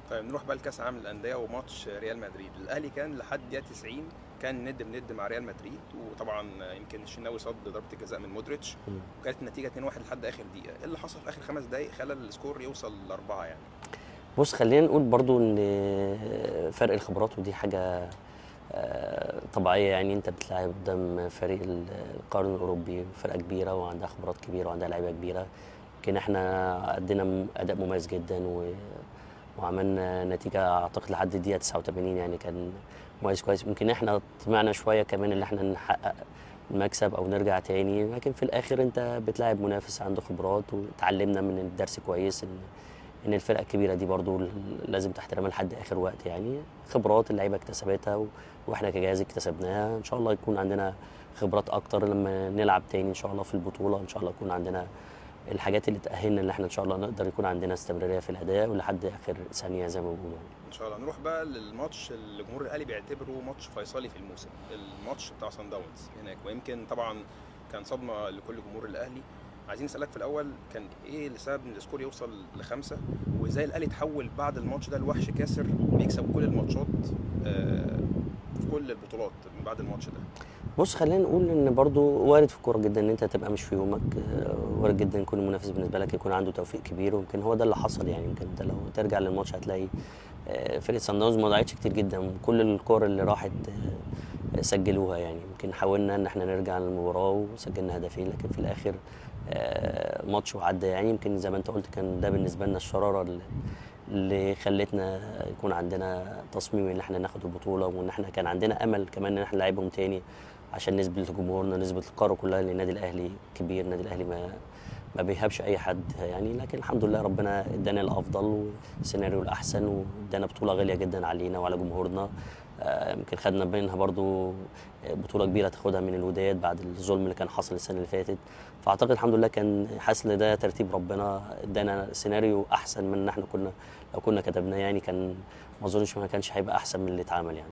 طيب نروح بقى لكاس العالم للانديه وماتش ريال مدريد الاهلي كان لحد دقيقه 90 كان ند بند مع ريال مدريد وطبعا يمكن الشناوي صد ضربه الجزاء من مودريتش مم. وكانت النتيجه 2-1 لحد اخر دقيقه ايه اللي حصل في اخر خمس دقائق خلى السكور يوصل لاربعه يعني بص خلينا نقول برضو ان فرق الخبرات ودي حاجه آه، طبيعيه يعني انت بتلعب قدام فريق القرن الاوروبي فرقه كبيره وعندها خبرات كبيره وعندها لعيبه كبيره يمكن احنا ادينا اداء مميز جدا و وعملنا نتيجه اعتقد لحد الدقيقه 89 يعني كان مميز كويس يمكن احنا طمعنا شويه كمان ان احنا نحقق المكسب او نرجع تاني لكن في الاخر انت بتلاعب منافس عنده خبرات وتعلمنا من الدرس كويس ان ان الفرقه الكبيره دي برضو لازم تحترمها لحد اخر وقت يعني خبرات اللعيبه اكتسبتها و... واحنا كجهاز اكتسبناها ان شاء الله يكون عندنا خبرات اكتر لما نلعب تاني ان شاء الله في البطوله ان شاء الله يكون عندنا الحاجات اللي تاهلنا ان احنا ان شاء الله نقدر يكون عندنا استمراريه في الاداء ولحد اخر ثانيه زي ما بيقولوا ان شاء الله نروح بقى للماتش اللي جمهور الاهلي بيعتبره ماتش فيصلي في الموسم الماتش بتاع سان داونز هناك ويمكن طبعا كان صدمه لكل جمهور الاهلي عايزين نسالك في الاول كان ايه اللي سبب ان السكور يوصل لخمسه وازاي الاهلي تحول بعد الماتش ده لوحش كاسر بيكسب كل الماتشات آه، في كل البطولات من بعد الماتش ده بص خلينا نقول ان برضو وارد في الكوره جدا ان انت تبقى مش في يومك آه، وارد جدا يكون المنافس بالنسبه لك يكون عنده توفيق كبير ويمكن هو ده اللي حصل يعني يمكن انت لو ترجع للماتش هتلاقي آه، فرقه سان داونز ما ضيعتش كتير جدا كل الكور اللي راحت آه، سجلوها يعني يمكن حاولنا ان احنا نرجع للمباراه وسجلنا هدفين لكن في الاخر آه، ماتش وعدى يعني يمكن زي ما انت قلت كان ده بالنسبه لنا الشراره اللي- اللي خلتنا يكون عندنا تصميم ان احنا ناخد البطوله وان احنا كان عندنا امل كمان ان احنا نلعبهم تاني عشان نثبت لجمهورنا نثبت للقاره كلها ان النادي الاهلي كبير النادي الاهلي ما ما بيهابش اي حد يعني لكن الحمد لله ربنا ادانا الافضل والسيناريو الاحسن وادانا بطوله غاليه جدا علينا وعلى جمهورنا آه، يمكن خدنا منها برضو بطوله كبيره تاخدها من الوداد بعد الظلم اللي كان حاصل السنه اللي فاتت فاعتقد الحمد لله كان حاسس ان ده ترتيب ربنا ادانا سيناريو احسن من ان احنا كنا لو كنا كتبناه يعني كان ما اظنش ما كانش هيبقى احسن من اللي اتعمل يعني